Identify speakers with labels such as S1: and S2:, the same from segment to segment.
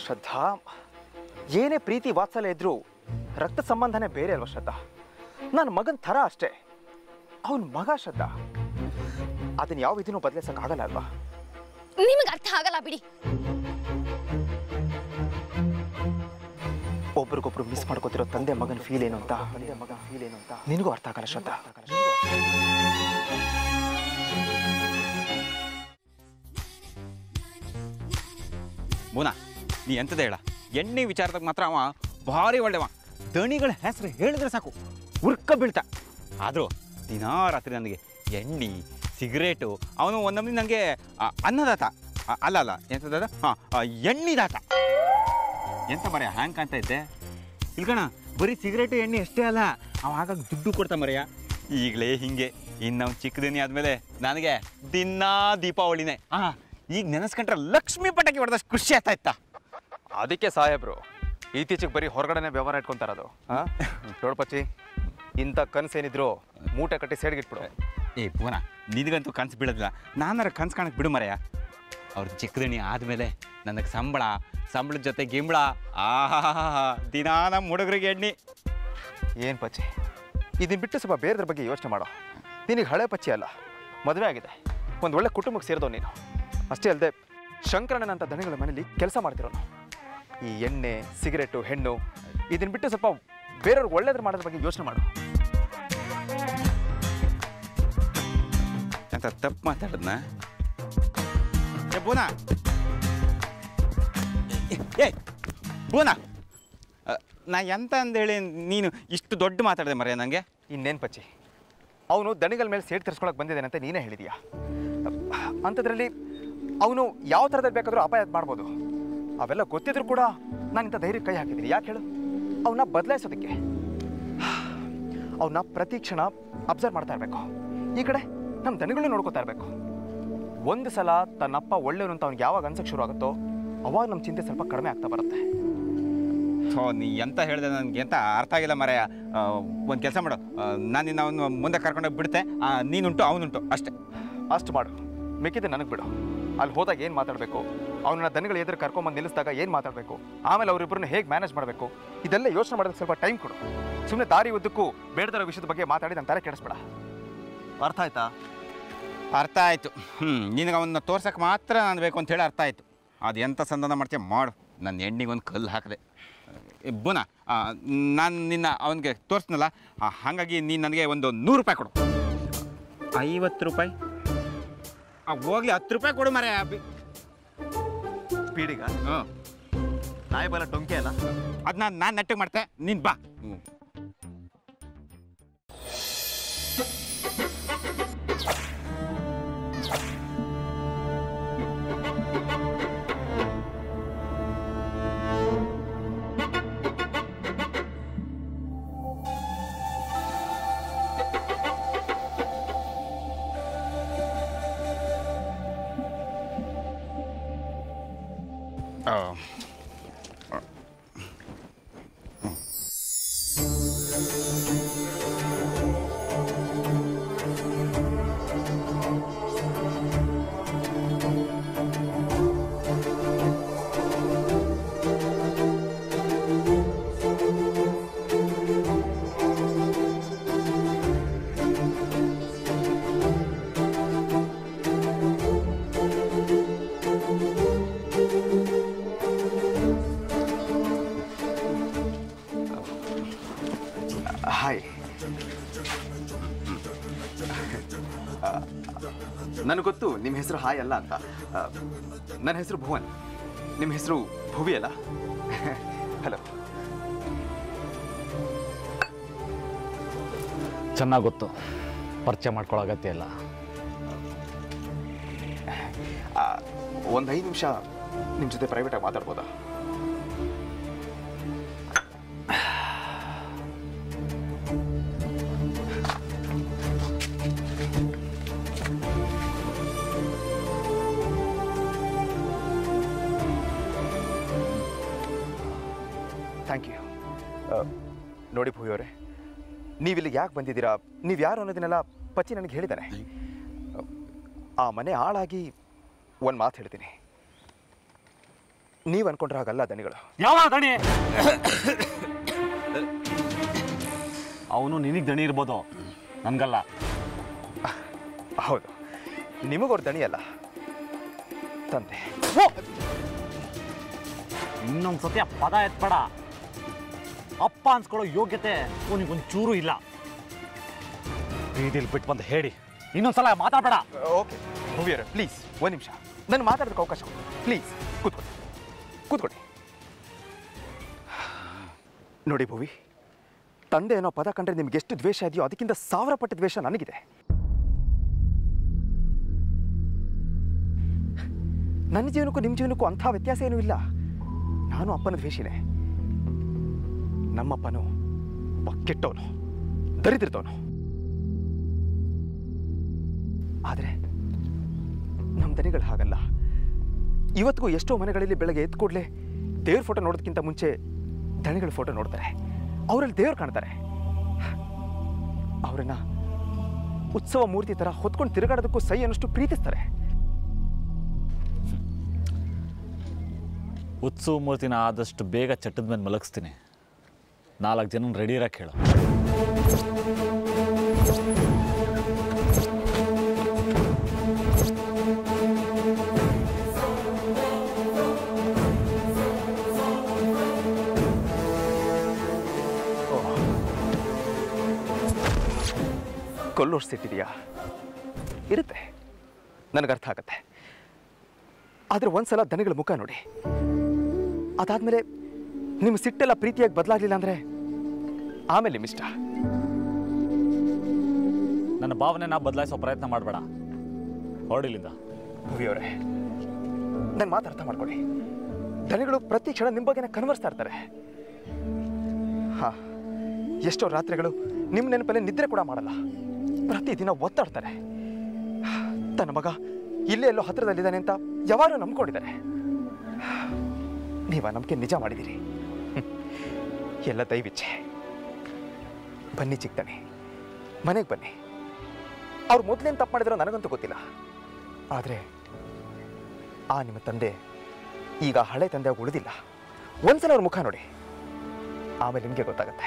S1: ಶ್ರದ್ಧಾ ಏನೇ ಪ್ರೀತಿ ವಾತ್ಸಲ್ಯ ಇದ್ರೂ ರಕ್ತ ಸಂಬಂಧನೇ ಬೇರೆ ಅಲ್ವಾ ಶ್ರದ್ಧಾ ನನ್ನ ಮಗನ ಥರ ಅಷ್ಟೇ ಅವನ ಮಗ ಶ್ರದ್ಧಾ ಅದನ್ನ ಯಾವ ವಿಧಿನೂ ಬದಲಿಸಕ್ಕಾಗಲ್ಲ ಅಲ್ವಾ
S2: ನಿಮಗೆ ಅರ್ಥ ಆಗಲ್ಲ ಬಿಡಿ
S1: ಒಬ್ರಿಗೊಬ್ರು ಮಿಸ್ ಮಾಡ್ಕೋತಿರೋ ತಂದೆ ಮಗನ ಫೀಲ್ ಏನು ಅಂತ ತಂದೆ ಮಗನ ಫೀಲ್ ಏನು ಅಂತ ನಿನಗೂ ಅರ್ಥ ಆಗಲ್ಲ ಶ್ರದ್ಧಾ
S3: ಮೂನಾ ನೀ ಎಂತದ ಹೇಳ ಎಣ್ಣೆ ವಿಚಾರದಾಗ ಮಾತ್ರ ಅವ ಭಾರಿ ಒಳ್ಳೆವ ದಣಿಗಳ ಹೆಸರು ಹೇಳಿದ್ರೆ ಸಾಕು ಉರ್ಕ ಬೀಳ್ತಾ ಆದರೂ ದಿನಾ ರಾತ್ರಿ ನನಗೆ ಎಣ್ಣೆ ಸಿಗರೇಟು ಅವನು ಒಂದೊಮ್ಮೆ ನನಗೆ ಅನ್ನದಾತ ಆ, ಅಲ್ಲ ಅಲ್ಲ ಎಂತದ ಹಾಂ ಎಣ್ಣಿದಾತ ಎಂತ ಮರೆಯ ಹ್ಯಾಂಗ್ ಕಾಣ್ತಾ ಇದ್ದೆ ಇಲ್ಕಣ ಬರೀ ಸಿಗರೇಟು ಎಣ್ಣೆ ಅಷ್ಟೇ ಅಲ್ಲ ಅವ ಆಗಾಗ ದುಡ್ಡು ಕೊಡ್ತಾ ಮರೆಯ ಈಗಲೇ ಹಿಂಗೆ ಇನ್ನು ಚಿಕ್ಕದಿನಿ ಆದಮೇಲೆ ನನಗೆ ದಿನಾ ದೀಪಾವಳಿನೇ ಹಾಂ ಈಗ ನೆನೆಸ್ಕೊಂಡ್ರೆ ಲಕ್ಷ್ಮೀ ಪಟಾಕಿ ಹೊಡೆದಷ್ಟು ಖುಷಿ ಆಗ್ತಾ ಇತ್ತಾ
S1: ಅದಕ್ಕೆ ಸಾಹೇಬ್ರು ಇತ್ತೀಚೆಗೆ ಬರೀ ಹೊರಗಡೆನೆ ವ್ಯವಹಾರ ಇಟ್ಕೊಂತಾರದು ಹಾಂ ನೋಡ್ಪಚ್ಚಿ ಇಂಥ ಕನಸೇನಿದ್ರು ಮೂಟೆ ಕಟ್ಟಿ ಸೇಡ್ಗಿಟ್ಬಿಡು
S3: ಏ ಪೂನ ನಿನಗಂತೂ ಕನ್ಸು ಬೀಳೋದಿಲ್ಲ ನಾನಾರ ಕನ್ಸು ಕಾಣಕ್ಕೆ ಬಿಡು ಮರೆಯ ಅವ್ರ ಚಿಕ್ಕದಣಿ ಆದಮೇಲೆ ನನಗೆ ಸಂಬಳ ಸಂಬಳದ ಜೊತೆ ಗಿಂಬಳ ಆಹಾ ದಿನಾ ನಮ್ಮ ಹುಡುಗರಿಗೆ ಎಣ್ಣೆ
S1: ಏನು ಪಚ್ಚಿ ಇದನ್ನ ಬಿಟ್ಟು ಸ್ವಲ್ಪ ಬೇರೆದ್ರ ಬಗ್ಗೆ ಯೋಚನೆ ಮಾಡೋ ನಿನಗೆ ಹಳೆ ಪಚ್ಚಿ ಅಲ್ಲ ಮದುವೆ ಆಗಿದೆ ಒಂದು ಒಳ್ಳೆ ಕುಟುಂಬಕ್ಕೆ ಸೇರಿದವ್ ನೀನು ಅಷ್ಟೇ ಅಲ್ಲದೆ ಶಂಕರಣ್ಣನಂಥ ದಣಿಗಳ ಮನೇಲಿ ಕೆಲಸ ಮಾಡ್ತಿರೋನು ಈ ಎಣ್ಣೆ ಸಿಗರೇಟು ಹೆಣ್ಣು ಇದನ್ನ ಬಿಟ್ಟು ಸ್ವಲ್ಪ ಬೇರೆಯವ್ರಿಗೆ ಒಳ್ಳೇದ್ರ ಮಾಡೋದ್ರ ಬಗ್ಗೆ ಯೋಚನೆ ಮಾಡು
S3: ಅಂತ ತಪ್ಪು ಮಾತಾಡದ್ನ ಏ ಬೂನಾ ಏ ಬೂನಾ ಅ, ನಾ ಎಂತ ಅಂದೇಳಿ ನೀನು ಇಷ್ಟು ದೊಡ್ಡ ಮಾತಾಡಿದೆ ಮರೆಯ ನನಗೆ
S1: ಇನ್ನೇನು ಪಚ್ಚಿ ಅವನು ದಣಿಗಳ ಮೇಲೆ ಸೇಡ್ ತರಿಸ್ಕೊಳಕ್ಕೆ ಬಂದಿದ್ದಾನೆ ಅಂತ ನೀನೇ ಹೇಳಿದೀಯಾ ಅಂಥದ್ರಲ್ಲಿ ಅವನು ಯಾವ ಥರದಲ್ಲಿ ಬೇಕಾದರೂ ಅಪಾಯ ಮಾಡ್ಬೋದು ಅವೆಲ್ಲ ಗೊತ್ತಿದ್ರು ಕೂಡ ನಾನು ಇಂಥ ಧೈರ್ಯ ಕೈ ಹಾಕಿದ್ದೀನಿ ಯಾಕೆ ಹೇಳು ಅವನ್ನ ಬದಲಾಯಿಸೋದಕ್ಕೆ ಅವನ್ನ ಪ್ರತಿ ಕ್ಷಣ ಅಬ್ಸರ್ವ್ ಮಾಡ್ತಾ ಇರಬೇಕು ಈ ಕಡೆ ನಮ್ಮ ದಣಿಗಳನ್ನ ನೋಡ್ಕೋತಾ ಇರಬೇಕು ಒಂದು ಸಲ ತನ್ನಪ್ಪ ಒಳ್ಳೆಯವನು ಅಂತ ಅವ್ನಿಗೆ ಯಾವಾಗ ಅನ್ಸಕ್ಕೆ ಶುರು ಆಗುತ್ತೋ ಅವಾಗ ನಮ್ಮ ಚಿಂತೆ ಸ್ವಲ್ಪ ಕಡಿಮೆ ಆಗ್ತಾ ಬರುತ್ತೆ
S3: ಥೋ ನೀ ಎಂತ ಹೇಳಿದೆ ನನಗೆ ಎಂತ ಅರ್ಥ ಆಗಿಲ್ಲ ಮರೆಯ ಒಂದು ಕೆಲಸ ಮಾಡು ನಾನು ನಿನ್ನ ಅವನು ಮುಂದೆ ಕರ್ಕೊಂಡೋಗಿ ಬಿಡ್ತೆ ಆ, ನೀನುಂಟು ಅವನುಂಟು ಅಷ್ಟೇ
S1: ಅಷ್ಟು ಮಾಡು ಮಿಕ್ಕಿದೆ ನನಗೆ ಬಿಡು ಅಲ್ಲಿ ಹೋದಾಗ ಏನು ಮಾತಾಡಬೇಕು ಅವನನ್ನ ದನಗಳು ಎದುರು ಕರ್ಕೊಂಬಂದು ನಿಲ್ಲಿಸಿದಾಗ ಏನು ಮಾತಾಡಬೇಕು ಆಮೇಲೆ ಅವರಿಬ್ಬರನ್ನ ಹೇಗೆ ಮ್ಯಾನೇಜ್ ಮಾಡಬೇಕು ಇದೆಲ್ಲ ಯೋಚನೆ ಮಾಡೋದಕ್ಕೆ ಸ್ವಲ್ಪ ಟೈಮ್ ಕೊಡು ಸುಮ್ಮನೆ ದಾರಿ ಉದ್ದಕ್ಕೂ ಬೇಡದಿರೋ ವಿಷಯದ ಬಗ್ಗೆ ಮಾತಾಡಿ ನನ್ನ ತಾರೆ ಕೆಡಿಸ್ಬೇಡ ಅರ್ಥ ಆಯ್ತಾ
S3: ಅರ್ಥ ಆಯಿತು ಹ್ಞೂ ನಿನಗೆ ಅವನ್ನ ತೋರ್ಸಕ್ಕೆ ಮಾತ್ರ ನಾನು ಬೇಕು ಅಂತ ಹೇಳಿ ಅರ್ಥ ಆಯಿತು ಅದು ಎಂಥ ಸಂಧಾನ ಮಾಡ್ತೀಯ ಮಾಡು ನನ್ನ ಎಣ್ಣಿಗೊಂದು ಕಲ್ಲು ಹಾಕಿದೆ ಬುನ ನಾನು ನಿನ್ನ ಅವನಿಗೆ ತೋರಿಸ್ನಲ್ಲ ಆ, ಹಾಗಾಗಿ ನೀನು ನನಗೆ ಒಂದು ನೂರು ರೂಪಾಯಿ ಕೊಡು ಐವತ್ತು ರೂಪಾಯಿ ಆ, ಹೋಗ್ಲಿ ಹತ್ತು ರೂಪಾಯಿ ಕೊಡು ಮರೆ
S1: ಸ್ಪೀಡಿಗ
S3: ಹ್ಞೂ
S1: ನಾಯಿ ಬಲ ಟೊಂಕೆ ಅಲ್ಲ
S3: ಅದನ್ನ ನಾನು ನೆಟ್ಟಿಗೆ ಮಾಡ್ತೆ ನೀನು ಬಾ ಹ್ಞೂ ಆ,
S1: ಹಾಯ್ ನನಗೆ ಗೊತ್ತು ನಿಮ್ಮ ಹೆಸರು ಹಾಯ್ ಅಲ್ಲ ಅಂತ ಆ, ನನ್ನ ಹೆಸರು ಭುವನ್ ನಿಮ್ಮ ಹೆಸರು ಭುವಿ ಅಲ್ಲ ಹಲೋ
S4: ಚೆನ್ನಾಗಿ ಗೊತ್ತು ಪರಿಚಯ ಮಾಡ್ಕೊಳ್ಳೋ ಅಗತ್ಯ ಇಲ್ಲ
S1: ಒಂದು ಐದು ನಿಮಿಷ ನಿಮ್ಮ ಜೊತೆ ಪ್ರೈವೇಟಾಗಿ ಮಾತಾಡ್ಬೋದಾ ಥ್ಯಾಂಕ್ ಯು ನೋಡಿ ಭೂಯವರೇ ನೀವಿಲ್ಲಿಗೆ ಯಾಕೆ ಬಂದಿದ್ದೀರಾ ನೀವು ಯಾರು ಅನ್ನೋದನ್ನೆಲ್ಲ ಪಚ್ಚಿ ನನಗೆ ಹೇಳಿದ್ದಾನೆ ಆ ಮನೆ ಹಾಳಾಗಿ ಒಂದು ಮಾತು ಹೇಳ್ತೀನಿ ನೀವು ಅನ್ಕೊಂಡ್ರೆ ಹಾಗಲ್ಲ ದಣಿಗಳು
S4: ಯಾವ ದಣಿ ಅವನು ನಿನಗೆ ದಣಿ ಇರ್ಬೋದು ನನ್ಗಲ್ಲ
S1: ಹೌದು ನಿಮಗವ್ರ ದಣಿ ಅಲ್ಲ ತಂದೆ
S4: ಇನ್ನೊಂದು ಸತಿ ಆ ಪದ ಎತ್ಬೇಡ ಅಪ್ಪ ಅನ್ಸ್ಕೊಳ್ಳೋ ಯೋಗ್ಯತೆ ಅವನಿಗೊಂದು ಚೂರು ಇಲ್ಲ ಬೀದಿಲಿ ಬಿಟ್ಟು ಬಂದು ಹೇಳಿ ಇನ್ನೊಂದ್ಸಲ ಮಾತಾಡಬೇಡ
S1: ಓಕೆ ಭುವಿಯರ ಪ್ಲೀಸ್ ಒಂದು ನಿಮಿಷ ನಾನು ಮಾತಾಡೋದಕ್ಕೆ ಅವಕಾಶ ಪ್ಲೀಸ್ ಕೂತ್ಕೊಳ್ಳಿ ಕೂತ್ಕೊಳ್ಳಿ ನೋಡಿ ಭುವಿ ತಂದೆ ಅನ್ನೋ ಪದ ಕಂಡ್ರೆ ನಿಮ್ಗೆ ಎಷ್ಟು ದ್ವೇಷ ಇದೆಯೋ ಅದಕ್ಕಿಂತ ಸಾವಿರ ಪಟ್ಟು ದ್ವೇಷ ನನಗಿದೆ ನನ್ನ ಜೀವನಕ್ಕೂ ನಿಮ್ಮ ಜೀವನಕ್ಕೂ ಅಂಥ ವ್ಯತ್ಯಾಸ ಏನೂ ಇಲ್ಲ ನಾನು ಅಪ್ಪನ ದ್ವೇಷಿನೇ ನಮ್ಮಪ್ಪನು ಒಬ್ಬ ಕೆಟ್ಟವನು ದರಿದ್ರದವನು ಆದರೆ ನಮ್ಮ ದನಿಗಳು ಹಾಗಲ್ಲ ಇವತ್ತಿಗೂ ಎಷ್ಟೋ ಮನೆಗಳಲ್ಲಿ ಬೆಳಗ್ಗೆ ಎದ್ದು ಕೂಡಲೇ ದೇವ್ರ ಫೋಟೋ ನೋಡೋದಕ್ಕಿಂತ ಮುಂಚೆ ದಣಿಗಳ ಫೋಟೋ ನೋಡ್ತಾರೆ ಅವರಲ್ಲಿ ದೇವ್ರು ಕಾಣ್ತಾರೆ ಅವರನ್ನ ಉತ್ಸವ ಮೂರ್ತಿ ಥರ ಹೊತ್ಕೊಂಡು ತಿರುಗಾಡೋದಕ್ಕೂ ಸೈ ಅನ್ನೋಷ್ಟು ಪ್ರೀತಿಸ್ತಾರೆ
S4: ಉತ್ಸವ ಮೂರ್ತಿನ ಆದಷ್ಟು ಬೇಗ ಚಟ್ಟದ ಮೇಲೆ ಮಲಗಿಸ್ತೀನಿ ನಾಲ್ಕು ಜನ ರೆಡಿ ಇರಕ್ಕೆ ಹೇಳು
S1: ಕೊಲ್ಲೋರ್ ಸಿಟ್ಟಿದೆಯಾ ಇರುತ್ತೆ ನನಗೆ ಅರ್ಥ ಆಗತ್ತೆ ಆದರೆ ಒಂದ್ಸಲ ದನಗಳ ಮುಖ ನೋಡಿ ಅದಾದ್ಮೇಲೆ ನಿಮ್ಮ ಸಿಟ್ಟೆಲ್ಲ ಪ್ರೀತಿಯಾಗಿ ಬದಲಾಗಲಿಲ್ಲ ಅಂದರೆ ಆಮೇಲೆ ನಿಮ್ಮಿಷ್ಟ
S4: ನನ್ನ ಭಾವನೆನ ಬದಲಾಯಿಸೋ ಪ್ರಯತ್ನ ಮಾಡಬೇಡ ಹೊರಡಿಲಿಂದ
S1: ಭುವಿಯವರೇ ನನ್ನ ಮಾತು ಅರ್ಥ ಮಾಡ್ಕೊಳ್ಳಿ ದನಗಳು ಪ್ರತಿ ಕ್ಷಣ ನಿಮ್ಮ ಬಗ್ಗೆನೇ ಕನ್ವರ್ಸ್ತಾ ಇರ್ತಾರೆ ಹಾ ಎಷ್ಟೋ ರಾತ್ರಿಗಳು ನಿಮ್ಮ ನೆನಪಲ್ಲೇ ನಿದ್ರೆ ಕೂಡ ಮಾಡಲ್ಲ ಪ್ರತಿದಿನ ಒತ್ತಾಡ್ತಾರೆ ತನ್ನ ಮಗ ಇಲ್ಲೇ ಎಲ್ಲೋ ಹತ್ರದಲ್ಲಿದ್ದಾನೆ ಅಂತ ಯಾವಾಗಲೂ ನಂಬ್ಕೊಂಡಿದ್ದಾರೆ ನೀವ ನಂಬಿಕೆ ನಿಜ ಮಾಡಿದ್ದೀರಿ ಹ್ಮ್. ಎಲ್ಲ ದೈವಿಚ್ಛೆ ಬನ್ನಿ ಚಿಕ್ತಾನೆ ಮನೆಗೆ ಬನ್ನಿ ಅವ್ರು ಮೊದಲೇನು ತಪ್ಪು ಮಾಡಿದ್ರೋ ನನಗಂತೂ ಗೊತ್ತಿಲ್ಲ ಆದರೆ ಆ ನಿಮ್ಮ ತಂದೆ ಈಗ ಹಳೆ ತಂದೆ ಆಗಿ ಉಳಿದಿಲ್ಲ ಒಂದ್ಸಲ ಅವ್ರ ಮುಖ ನೋಡಿ ಆಮೇಲೆ ನಿಮಗೆ ಗೊತ್ತಾಗತ್ತೆ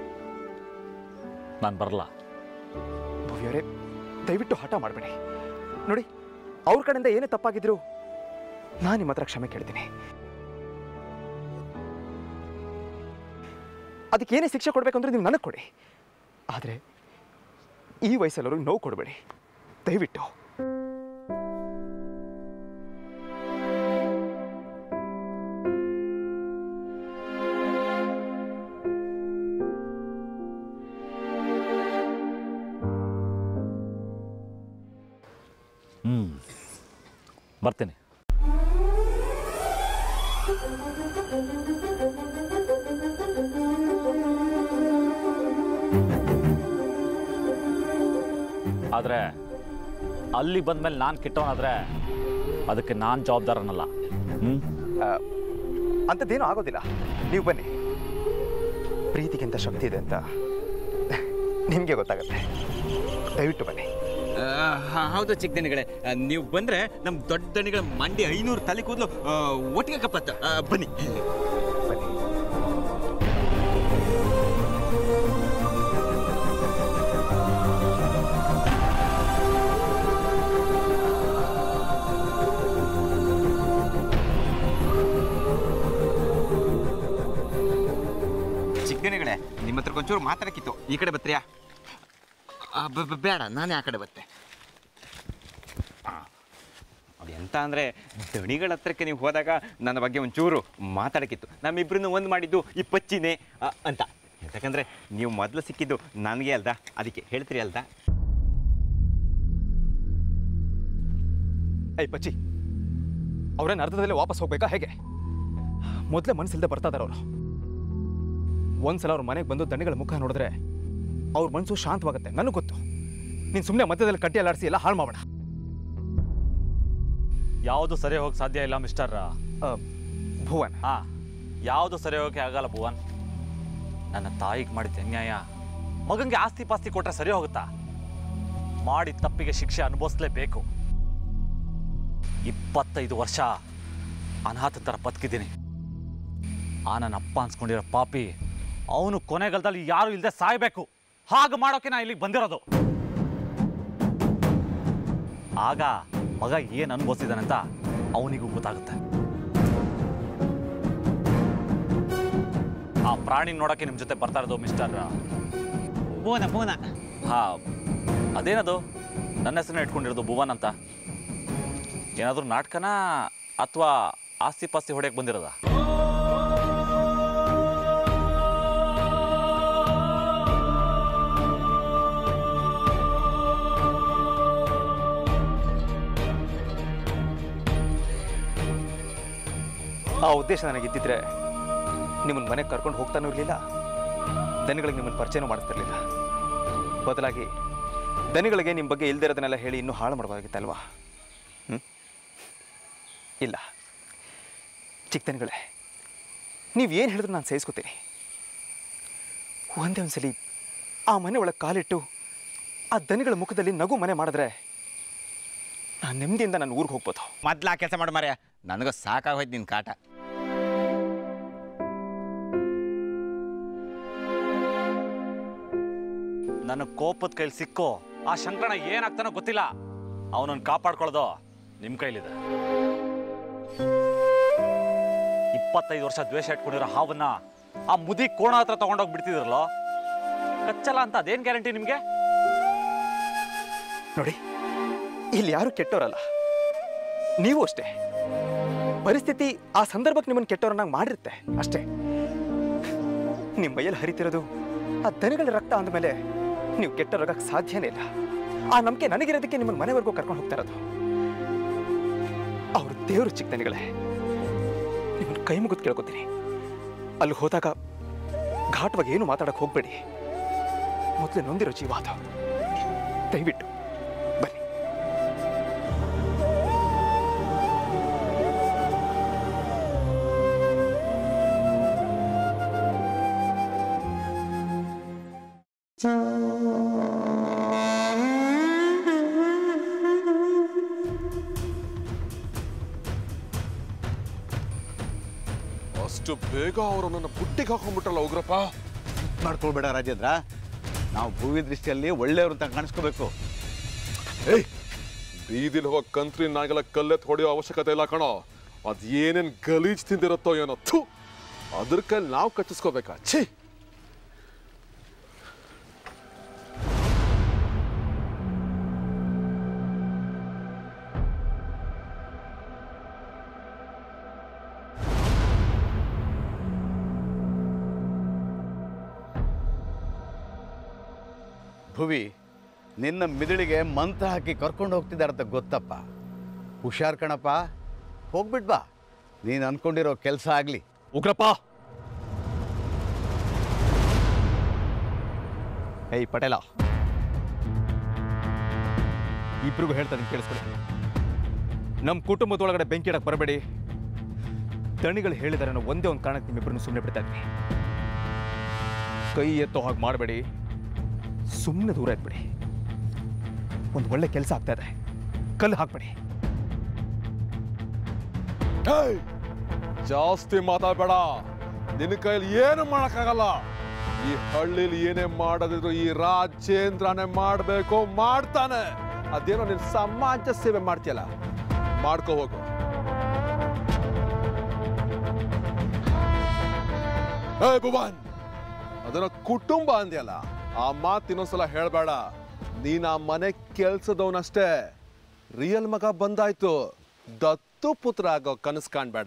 S4: ನಾನು ಬರಲ್ಲ
S1: ಭವ್ಯವರೇ ದಯವಿಟ್ಟು ಹಠ ಮಾಡಬೇಡಿ ನೋಡಿ ಅವ್ರ ಕಡೆಯಿಂದ ಏನೇ ತಪ್ಪಾಗಿದ್ರು ನಾನು ನಿಮ್ಮ ಹತ್ರ ಕ್ಷಮೆ ಕೇಳ್ತೀನಿ ಅದಕ್ಕೆ ಏನೇ ಶಿಕ್ಷೆ ಕೊಡಬೇಕು ಅಂದ್ರೆ ನೀವು ನನಗೆ ಕೊಡಿ ಆದರೆ ಈ ವಯಸ್ಸಲ್ಲವ್ರಿಗೆ ನೋವು ಕೊಡಬೇಡಿ ದಯವಿಟ್ಟು
S4: ಹ್ಞೂ ಬರ್ತೀನಿ ಆದರೆ ಅಲ್ಲಿ ಬಂದಮೇಲೆ ನಾನು ಕೆಟ್ಟವನಾದರೆ ಅದಕ್ಕೆ ನಾನು ಜವಾಬ್ದಾರನಲ್ಲ ಹ್ಞೂ
S1: ಅಂಥದ್ದೇನೂ ಆಗೋದಿಲ್ಲ ನೀವು ಬನ್ನಿ ಪ್ರೀತಿಗಿಂತ ಶಕ್ತಿ ಇದೆ ಅಂತ ನಿಮಗೆ ಗೊತ್ತಾಗತ್ತೆ ದಯವಿಟ್ಟು ಬನ್ನಿ
S3: ಆ, ಹ- ಹೌದು ಚಿಕ್ಕ ದಣಿಗಳೇ ಆ, ನೀವು ಬಂದ್ರೆ ನಮ್ಮ ದೊಡ್ಡ ದಣಿಗಳ ಮಂಡಿ ಐನೂರು ತಲೆ ಕೂದಲು ಆ, ಒಟ್ಟಿಗೆ ಕಪ್ಪತ್ತ ಆ, ಬನ್ನಿ
S1: ಬನ್ನಿ
S3: ಚಿಕ್ಕ ದಣಿಗಳೇ ನಿಮ್ಮ ಹತ್ರ ಒಂಚೂರು ಮಾತಾಡಕ್ಕಿತ್ತು ಈ ಕಡೆ ಬತ್ರಿಯಾ ಆ, ಬ- ಬ- ಬೇಡ ನಾನೇ ಆ ಕಡೆ ಬತ್ತೆ ಅದು ಎಂತ ಅಂದರೆ ದಣಿಗಳ ಹತ್ರಕ್ಕೆ ನೀವು ಹೋದಾಗ ನನ್ನ ಬಗ್ಗೆ ಒಂಚೂರು ಮಾತಾಡಕ್ಕಿತ್ತು ನಮ್ಮಿಬ್ಬರನ್ನು ಒಂದು ಮಾಡಿದ್ದು ಈ ಪಚ್ಚಿನೇ ಆ, ಅಂತ ಯಾಕಂದರೆ ನೀವು ಮೊದಲು ಸಿಕ್ಕಿದ್ದು ನನಗೆ ಅಲ್ದ ಅದಕ್ಕೆ ಹೇಳ್ತೀರಿ ಅಲ್ದ
S1: ಐ ಪಚ್ಚಿ ಅವ್ರೇನು ಅರ್ಧದಲ್ಲೇ ವಾಪಸ್ ಹೋಗ್ಬೇಕಾ ಹೇಗೆ ಮೊದಲೇ ಮನಸ್ಸಿಲ್ದೆ ಬರ್ತಾ ಇದಾರೆ ಅವರು ಒಂದ್ಸಲ ಅವ್ರ ಮನೆಗೆ ಬಂದು ದಣಿಗಳ ಮುಖ ನೋಡಿದ್ರೆ ಅವ್ರ ಮನಸ್ಸು ಶಾಂತವಾಗುತ್ತೆ ನನಗೆ ಗೊತ್ತು ನೀನು ಸುಮ್ಮನೆ ಮಧ್ಯದಲ್ಲಿ ಕಟ್ಟಿ ಅಲ್ಲಾಡಿಸಿ ಎಲ್ಲ ಹಾಳು ಮಾಡೋಣ
S4: ಯಾವುದು ಸರಿ ಹೋಗಕ್ಕೆ ಸಾಧ್ಯ ಇಲ್ಲ ಮಿಸ್ಟರ್
S1: ಭುವನ್
S4: ಹಾಂ ಯಾವುದು ಸರಿ ಹೋಗಕ್ಕೆ ಆಗಲ್ಲ ಭುವನ್ ನನ್ನ ತಾಯಿಗೆ ಮಾಡಿದ ಅನ್ಯಾಯ ಮಗಂಗೆ ಆಸ್ತಿ ಪಾಸ್ತಿ ಕೊಟ್ರೆ ಸರಿ ಹೋಗುತ್ತಾ ಮಾಡಿದ ತಪ್ಪಿಗೆ ಶಿಕ್ಷೆ ಅನುಭವಿಸ್ಲೇಬೇಕು ಇಪ್ಪತ್ತೈದು ವರ್ಷ ಅನಾಥ ಥರ ಬದುಕಿದ್ದೀನಿ ಆ ನನ್ನ ಅಪ್ಪ ಅನ್ಸ್ಕೊಂಡಿರೋ ಪಾಪಿ ಅವನು ಕೊನೆಗಾಲದಲ್ಲಿ ಯಾರು ಇಲ್ಲದೆ ಸಾಯ್ಬೇಕು ಹಾಗೆ ಮಾಡೋಕೆ ನಾ ಇಲ್ಲಿಗೆ ಬಂದಿರೋದು ಆಗ ಮಗ ಏನು ಅನುಭವಿಸಿದಾನಂತ ಅವನಿಗೂ ಗೊತ್ತಾಗುತ್ತೆ ಆ ಪ್ರಾಣಿ ನೋಡೋಕೆ ನಿಮ್ಮ ಜೊತೆ ಬರ್ತಾ ಇರೋದು ಮಿಸ್ಟರ್
S3: ಭುವನ ಭುವನ
S4: ಹಾ ಅದೇನದು ನನ್ನ ಹೆಸರನ್ನ ಇಟ್ಕೊಂಡಿರೋದು ಭುವನ್ ಅಂತ ಏನಾದರೂ ನಾಟಕನ ಅಥವಾ ಆಸ್ತಿ ಪಾಸ್ತಿ ಹೊಡೆಯಕ್ಕೆ ಬಂದಿರೋದ
S1: ಆ ಉದ್ದೇಶ ನನಗಿದ್ದಿದ್ರೆ ನಿಮ್ಮನ್ನ ಮನೆಗೆ ಕರ್ಕೊಂಡು ಹೋಗ್ತಾನೂ ಇರಲಿಲ್ಲ ದನಿಗಳಿಗೆ ನಿಮ್ಮನ್ನು ಪರಿಚಯನೂ ಮಾಡಿಸ್ತಿರ್ಲಿಲ್ಲ ಬದಲಾಗಿ ದನಿಗಳಿಗೆ ನಿಮ್ಮ ಬಗ್ಗೆ ಇಲ್ದಿರೋದನ್ನೆಲ್ಲ ಹೇಳಿ ಇನ್ನೂ ಹಾಳು ಮಾಡಬಾರ್ದಿತ್ತಲ್ವಾ ಹ್ಞೂ ಇಲ್ಲ ಚಿಕ್ಕ ದನಿಗಳೇ ನೀವು ಏನು ಹೇಳಿದ್ರು ನಾನು ಸಹಿಸ್ಕೋತೀನಿ ಒಂದೇ ಒಂದ್ಸಲಿ ಆ ಮನೆ ಒಳಗೆ ಕಾಲಿಟ್ಟು ಆ ದನಿಗಳ ಮುಖದಲ್ಲಿ ನಗು ಮನೆ ಮಾಡಿದ್ರೆ ನಾನು ನೆಮ್ಮದಿಯಿಂದ ನಾನು ಊರಿಗೆ ಹೋಗ್ಬೋದು
S3: ಮೊದ್ಲು ಆ ಕೆಲಸ ಮಾಡು ಮಾರ್ಯ ನನಗೂ ಸಾಕಾಗೋಯ್ತು ನಿನ್ನ ಕಾಟ
S4: ನನ್ನ ಕೋಪದ ಕೈಲಿ ಸಿಕ್ಕೋ ಆ ಶಂಕರಣ ಏನಾಗ್ತಾನೋ ಗೊತ್ತಿಲ್ಲ ಅವನನ್ನು ಕಾಪಾಡ್ಕೊಳ್ಳೋದು ನಿಮ್ಮ ಕೈಲಿದೆ ಇಪ್ಪತ್ತೈದು ವರ್ಷ ದ್ವೇಷ ಇಟ್ಕೊಂಡಿರೋ ಹಾವನ್ನ ಆ ಮುದಿ ಕೋಣ ಹತ್ರ ತಗೊಂಡೋಗಿ ಬಿಡ್ತಿದ್ರಲ್ಲ ಕಚ್ಚಲ್ಲ ಅಂತ ಅದೇನ್ ಗ್ಯಾರಂಟಿ ನಿಮಗೆ
S1: ನೋಡಿ ಇಲ್ಲಿ ಯಾರು ಕೆಟ್ಟವರಲ್ಲ ನೀವು ಅಷ್ಟೇ ಪರಿಸ್ಥಿತಿ ಆ ಸಂದರ್ಭಕ್ಕೆ ನಿಮ್ಮನ್ನು ಕೆಟ್ಟವರನ್ನಾಗಿ ಮಾಡಿರುತ್ತೆ ಅಷ್ಟೇ ನಿಮ್ಮ ಮೈಯಲ್ಲಿ ಹರಿತಿರೋದು ಆ ದನಗಳ ರಕ್ತ ಅಂದಮೇಲೆ ನೀವು ಕೆಟ್ಟವರಾಗಕ್ಕೆ ಸಾಧ್ಯನೇ ಇಲ್ಲ ಆ ನಂಬಿಕೆ ನನಗಿರೋದಕ್ಕೆ ನಿಮ್ಮನ್ನು ಮನೆವರೆಗೂ ಕರ್ಕೊಂಡು ಹೋಗ್ತಾ ಇರೋದು ಅವರು ದೇವರು ಚಿಕ್ಕ ದನಿಗಳೇ ನಿಮ್ಮನ್ನು ಕೈ ಮುಗಿದು ಕೇಳ್ಕೊತೀನಿ ಅಲ್ಲಿ ಹೋದಾಗ ಘಾಟವಾಗಿ ಏನು ಮಾತಾಡಕ್ಕೆ ಹೋಗಬೇಡಿ ಮೊದಲೇ ನೊಂದಿರೋ ಜೀವ ಅದು ದಯವಿಟ್ಟು ಬನ್ನಿ
S5: ಅಷ್ಟು ಬೇಗ ಅವರು ನನ್ನ ಬುಟ್ಟಿಗೆ ಹಾಕೊಂಡ್ಬಿಟ್ರಲ್ಲ ಉಗ್ರಪ್ಪ
S6: ಮಾಡ್ಕೊಳ್ಬೇಡ ರಾಜೇಂದ್ರ ನಾವು ಭೂವಿ ದೃಷ್ಟಿಯಲ್ಲಿ ಒಳ್ಳೆಯವರು ಅಂತ ಕಾಣಿಸ್ಕೋಬೇಕು
S5: ಏಯ್ ಬೀದಿಲ್ ಹೋಗೋ ಕಂತ್ರಿ ನಾಗೆಲ್ಲ ಕಲ್ಲೆತ್ ಹೊಡೆಯೋ ಅವಶ್ಯಕತೆ ಇಲ್ಲ ಕಣೋ ಅದ್ ಏನೇನ್ ಗಲೀಜ್ ತಿಂದಿರತ್ತೋ ಏನೋ ಥು ಅದ್ರ ಕೈಲಿ ನಾವು ಕಚ್ಚಿಸ್ಕೋಬೇಕಾ ಛೀ
S6: ಭುವಿ ನಿನ್ನ ಮಿದುಳಿಗೆ ಮಂತ್ರ ಹಾಕಿ ಕರ್ಕೊಂಡು ಹೋಗ್ತಿದ್ದಾರಂತ ಗೊತ್ತಪ್ಪ ಹುಷಾರ್ ಕಣಪ್ಪ ಹೋಗ್ಬಿಟ್ ಬಾ ನೀನು ಅನ್ಕೊಂಡಿರೋ ಕೆಲಸ ಆಗಲಿ
S1: ಉಗ್ರಪ್ಪ ಏಯ್ ಪಟೇಲ ಇಬ್ರಿಗೂ ಹೇಳ್ತಾ ಇದೀನಿ ಕೇಳಿಸ್ಕೊಳ್ಳಿ ನಮ್ಮ ಕುಟುಂಬದೊಳಗಡೆ ಬೆಂಕಿ ಇಡಕ್ಕೆ ಬರಬೇಡಿ ದಣಿಗಳು ಹೇಳಿದಾರೆ ಅನ್ನೋ ಒಂದೇ ಒಂದು ಕಾರಣಕ್ಕೆ ನಿಮ್ಮಿಬ್ಬರನ್ನು ಸುಮ್ಮನೆ ಬಿಡ್ತಾ ಇದ್ವಿ ಕೈ ಎತ್ತೋ ಹಾಗೆ ಮಾಡಬೇಡಿ ಸುಮ್ಮನೆ ದೂರ ಇದ್ಬಿಡಿ ಒಂದು ಒಳ್ಳೆ ಕೆಲಸ ಆಗ್ತಾ ಇದೆ ಕಲ್ಲು ಹಾಕ್ಬೇಡಿ
S5: ಏಯ್ ಜಾಸ್ತಿ ಮಾತಾಡ್ಬೇಡ ನಿನ್ನ ಕೈಲಿ ಏನು ಮಾಡಕ್ಕಾಗಲ್ಲ ಈ ಹಳ್ಳಿಲಿ ಏನೇ ಮಾಡೋದಿದ್ರು ಈ ರಾಜೇಂದ್ರನೇ ಮಾಡ್ಬೇಕು ಮಾಡ್ತಾನೆ ಅದೇನೋ ನೀನ್ ಸಮಾಜ ಸೇವೆ ಮಾಡ್ತೀಯಲ್ಲ ಮಾಡ್ಕೋ ಹೋಗು ಏ ಭುವನ್ ಅದನ್ನ ಕುಟುಂಬ ಅಂದ್ಯಲ್ಲ ಆ ಮಾತು ಇನ್ನೊಂದ್ಸಲ ಹೇಳ್ಬೇಡ ನೀನ್ ಆ ಮನೆ ಕೆಲ್ಸದವನಷ್ಟೇ ರಿಯಲ್ ಮಗ ಬಂದಾಯ್ತು ದತ್ತು ಪುತ್ರ ಆಗೋ ಕನಸು ಕಾಣ್ಬೇಡ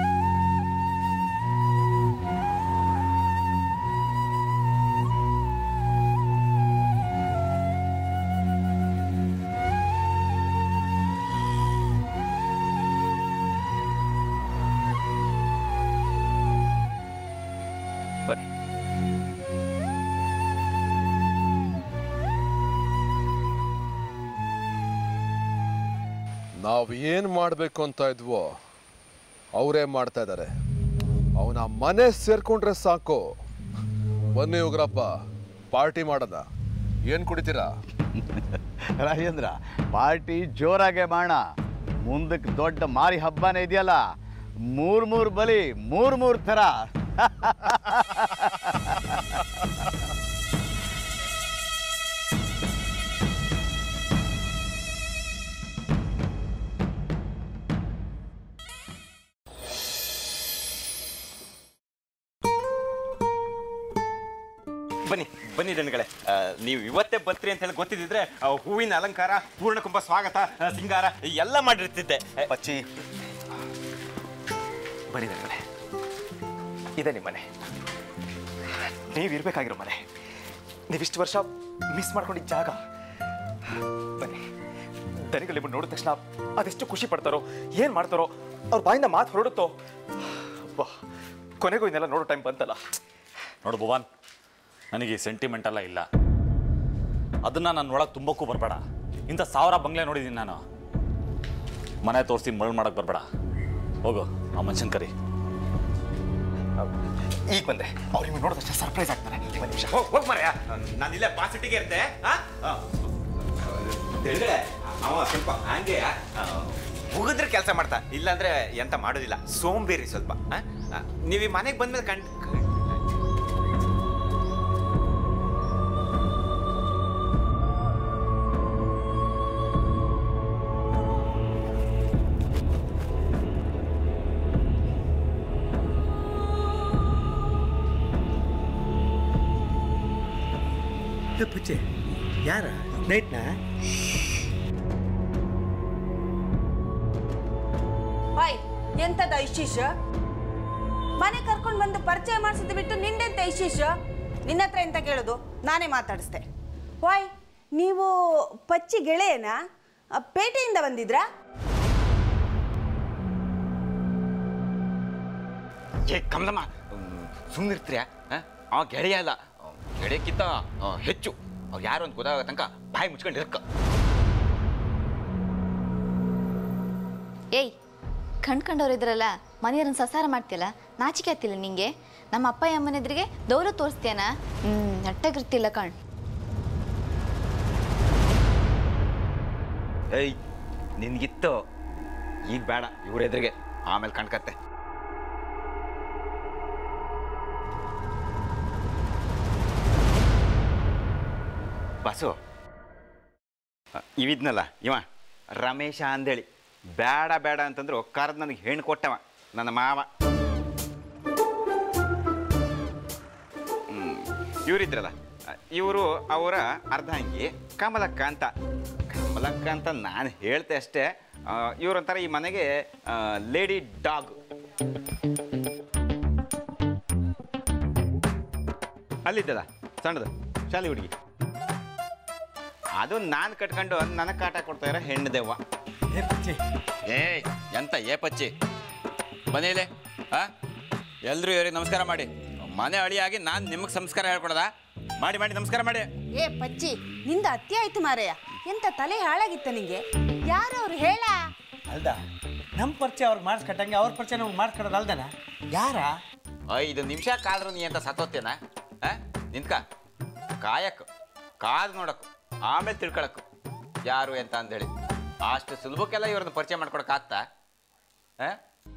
S1: ಬನ್ನಿ
S5: ನಾವು ಏನ್ ಮಾಡ್ಬೇಕು ಅಂತ ಇದ್ವೋ ಅವರೇ ಮಾಡ್ತಾ ಇದ್ದಾರೆ ಅವನ ಮನೆ ಸೇರ್ಕೊಂಡ್ರೆ ಸಾಕು ಬನ್ನಿ ಉಗ್ರಪ್ಪ ಪಾರ್ಟಿ ಮಾಡೋದ ಏನ್ ಕುಡಿತೀರಾ
S6: ರಾಜೇಂದ್ರ ಪಾರ್ಟಿ ಜೋರಾಗೆ ಮಾಡೋಣ ಮುಂದಕ್ಕೆ ದೊಡ್ಡ ಮಾರಿ ಹಬ್ಬನೇ ಇದೆಯಲ್ಲ ಮೂರು ಮೂರು ಬಲಿ ಮೂರು ಮೂರು ಥರ
S3: ಬನ್ನಿ ಬನ್ನಿ ದಣಿಗಳೇ ಆ, ನೀವು ಇವತ್ತೇ ಬರ್ತೀರಿ ಅಂತ ಹೇಳಿ ಗೊತ್ತಿದ್ದಿದ್ರೆ ಆ, ಹೂವಿನ ಅಲಂಕಾರ ಪೂರ್ಣಕುಂಭ ಸ್ವಾಗತ ಆ, ಸಿಂಗಾರ ಎಲ್ಲ ಮಾಡಿರ್ತಿದ್ದೆ ಏ,
S1: ಪಚ್ಚಿ ಬನ್ನಿ ದನಗಳೇ ಇದೆ ನಿಮ್ಮ ಮನೆ ನೀವು ಇರ್ಬೇಕಾಗಿರೋ ಮನೆ ನೀವಿಷ್ಟು ವರ್ಷ ಮಿಸ್ ಮಾಡ್ಕೊಂಡಿದ್ದ ಜಾಗ ಬನ್ನಿ ದನಿಗಳು ನಿಮ್ಮನ್ನು ನೋಡಿದ ತಕ್ಷಣ ಅದೆಷ್ಟು ಖುಷಿ ಪಡ್ತಾರೋ ಏನು ಮಾಡ್ತಾರೋ ಅವ್ರ ಬಾಯಿಂದ ಮಾತು ಹೊರಡುತ್ತೋ ಅಬ್ಬಾ ಕೊನೆಗೂ ಇದನ್ನೆಲ್ಲ ನೋಡೋ ಟೈಮ್ ಬಂತಲ್ಲ
S4: ನೋಡು ಭುವನ್ ನನಗೆ ಸೆಂಟಿಮೆಂಟ್ ಎಲ್ಲ ಇಲ್ಲ ಅದನ್ನ ನನ್ನ ಒಳಗೆ ತುಂಬಕ್ಕೂ ಬರಬೇಡ ಇಂಥ ಸಾವಿರ ಬಂಗ್ಲೆ ನೋಡಿದ್ದೀನಿ ನಾನು ಮನೆ ತೋರಿಸಿ ಮರಳು ಮಾಡಕ್ಕೆ ಬರಬೇಡ ಹೋಗು ಆ ಮನುಷ್ಯನ್ ಕರಿ
S1: ಈಗ ಬಂದೆ ಅವ್ರು ನಿಮಗೆ ನೋಡಿದಷ್ಟು ಸರ್ಪ್ರೈಸ್ ಆಗ್ತಾರೆ ಒಂದು ನಿಮಿಷ
S3: ಹೋಗ್ ಹೋಗ್ ಮರ್ಯ ನಾನು ಇಲ್ಲೇ ಪಾಸಿಟಿಗೆ ಇರ್ತೆ ಆ? ಆ. ದಣಿಗಳೇ, ಅವ ಸ್ವಲ್ಪ ಹಂಗೆ ಮುಗಿದ್ರೆ ಕೆಲಸ ಮಾಡ್ತಾ ಇಲ್ಲಾಂದ್ರೆ ಎಂತ ಮಾಡೋದಿಲ್ಲ ಸೋಂಬೇರಿ ಸ್ವಲ್ಪ ಆ? ಆ, ನೀವು ಈ ಮನೆಗೆ ಬಂದ್ಮೇಲೆ ಕಂಡು
S7: ಪುಚ್ಚೆ ಯಾರ ನೈಟ್ನಾ
S8: ಹಾಯ್ ಎಂತದ ಐಶೀಶ್ ಮನೆ ಕರ್ಕೊಂಡು ಬಂದು ಪರಿಚಯ ಮಾಡಿಸಿದ್ ಬಿಟ್ಟು ನಿಂದೆಂತ ಐಶೀಶ್ ನಿನ್ನ ಹತ್ರ ಎಂತ ಕೇಳೋದು ನಾನೇ ಮಾತಾಡಿಸ್ದೆ ವಾಯ್ ನೀವು ಪಚ್ಚಿ ಗೆಳೆಯನ ಆ, ಪೇಟೆಯಿಂದ ಬಂದಿದ್ರಾ
S3: ಏ ಕಮಲಮ್ಮ ಸುಮ್ಮನಿರ್ತೀರ ಅವ ಗೆಳೆಯ ಅಲ್ಲ ಅವ್ನ್ ಗೆಳೆಯಕ್ಕಿಂತ ಆ, ಹೆಚ್ಚು ಅವ್ ಯಾರು ಅಂತ ಗೊತ್ತಾಗೋ ತನಕ ಬಾಯಿ ಮುಚ್ಕೊಂಡು ಇರಕ್ಕ
S2: ಏಯ್ ಕಣ್ಕಂಡವ್ರು ಇದ್ರಲ್ಲ ಮನೆಯವ್ರನ್ನ ಸಸಾರ ಮಾಡ್ತಿಯಲ್ಲ ನಾಚಿಕೆ ಆಗ್ತಿಲ್ಲ ನಿಂಗೆ ನಮ್ಮ ಅಪ್ಪ ಅಮ್ಮನ ಎದುರಿಗೆ ದೌರ ತೋರಿಸ್ತೀಯನ ಹ್ಮ್ ನೆಟ್ಟಾಗಿರ್ತಿಲ್ಲ ಕಣ್
S3: ಏಯ್ ನಿನ್ಗಿತ್ತು ಈಗ ಬೇಡ ಇವ್ರ ಎದುರಿಗೆ ಆಮೇಲೆ ಕಣ್ಕತ್ತೆ ಬಸ್ಸು ಅ, ಇವಿದ್ನಲ್ಲ ಇವ ರಮೇಶ ಅಂದೇಳಿ ಬೇಡ ಬೇಡ ಅಂತಂದ್ರು ಕರೆದು ನನಗೆ ಹೆಣ್ಣು ಕೊಟ್ಟವ ನನ್ನ ಮಾವ ಇವರಿದ್ರಲ್ಲ ಇವರು ಅವರ ಅರ್ಧಾಂಗಿ ಕಮಲಕ್ಕ ಅಂತ ಕಮಲಕ್ಕ ಅಂತ ನಾನು ಹೇಳ್ತೆ ಅಷ್ಟೇ ಇವರೊಂಥರ ಈ ಮನೆಗೆ ಲೇಡಿ ಡಾಗ್ ಅಲ್ಲಿದ್ದಲ್ಲ ಸಣ್ಣದು ಶಾಲೆ ಹುಡುಗಿ ಅದು ನಾನು ಕಟ್ಕೊಂಡು ನನಗೆ ಕಾಟ ಕೊಡ್ತಾ ಇರೋ ಹೆಣ್ಣು ದೆವ್ವ
S7: ಏ ಪುಚ್ಚೆ
S3: ಏಯ್ ಎಂತ ಏ ಪಚ್ಚಿ ಮನೇಲೆ ಆ ಎಲ್ರು ಇವ್ರಿಗೆ ನಮಸ್ಕಾರ ಮಾಡಿ ಮನೆ ಅಳಿಯಾಗಿ ನಾನು ನಿಮಗೆ ಸಂಸ್ಕಾರ ಹೇಳ್ಕೊಡದ ಮಾಡಿ ಮಾಡಿ ನಮಸ್ಕಾರ ಮಾಡಿ
S8: ಏ ಪಚ್ಚಿ ನಿಂದ ಅತ್ಯ ಆಯ್ತು ಮಾರಯ್ಯ ಎಂತ ತಲೆ ಹಾಳಾಗಿತ್ತ ನಿಂಗೆ ಯಾರು ಅವ್ರು ಹೇಳ
S7: ಅಲ್ದ ನಮ್ಮ ಪರಿಚಯ ಅವ್ರಿಗೆ ಮಾಡಿಸ್ಕಟ್ಟಂಗೆ ಅವ್ರ ಪರಿಚಯ ನಮ್ಗೆ ಮಾಡಿಸ್ಕೊಡೋದು ಅಲ್ದನ ಯಾರ
S3: ಐದು ನಿಮಿಷ ಕಾದ್ರು ನೀ ಅಂತ ಸತ್ತೋತ್ತೇನ ಆ ನಿಂತ್ಕ ಕಾಯಕ್ ಕಾದು ನೋಡಕ್ಕು ಆಮೇಲೆ ತಿಳ್ಕೊಳಕ್ಕು ಯಾರು ಎಂತ ಅಂದೇಳಿ ಅಷ್ಟು ಸುಲಭಕ್ಕೆಲ್ಲ ಇವ್ರನ್ನ ಪರಿಚಯ ಮಾಡ್ಕೊಡಕ್ಕಾಗ್ತಾ ಆ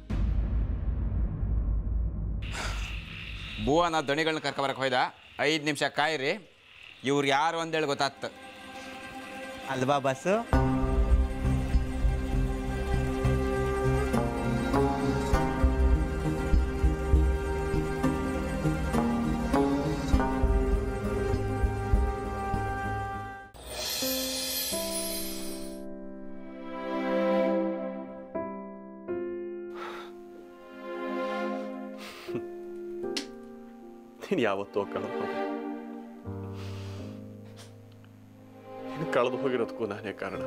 S3: ಭುವನ ದಣಿಗಳನ್ನ ಕರ್ಕೊಬರಕ್ಕೆ ಹೋಯ್ದ ಐದು ನಿಮಿಷ ಕಾಯಿರಿ ಇವ್ರು ಯಾರು ಅಂದೇಳಿ ಗೊತ್ತಾಗ್ತ
S7: ಅಲ್ವಾ ಬಸ್ಸು
S5: ನೀನು ಯಾವತ್ತೋ ಕಳೆದು ಹೋದೆ ನೀನು ಕಳೆದು ಹೋಗಿರೋದಕ್ಕೂ ನಾನೇ ಕಾರಣ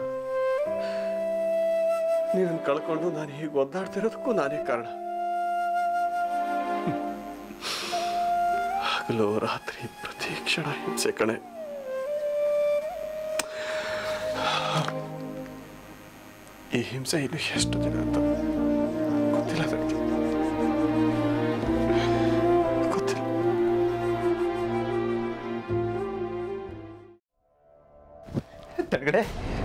S5: ನೀನನ್ನು ಕಳ್ಕೊಂಡು ನಾನು ಹೀಗೆ ಒದ್ದಾಡ್ತಿರೋದಕ್ಕೂ ನಾನೇ ಕಾರಣ ಹಗಲು ರಾತ್ರಿ ಪ್ರತಿ ಕ್ಷಣ ಹಿಂಸೆ ಕಣೆ ಈ ಹಿಂಸೆ ಇನ್ನು ಎಷ್ಟು ದಿನ ಅಂತ ಗೊತ್ತಿಲ್ಲ ನನಗೆ ಗೊತ್ತಿಲ್ಲ
S1: ತೆಳಗಡೆ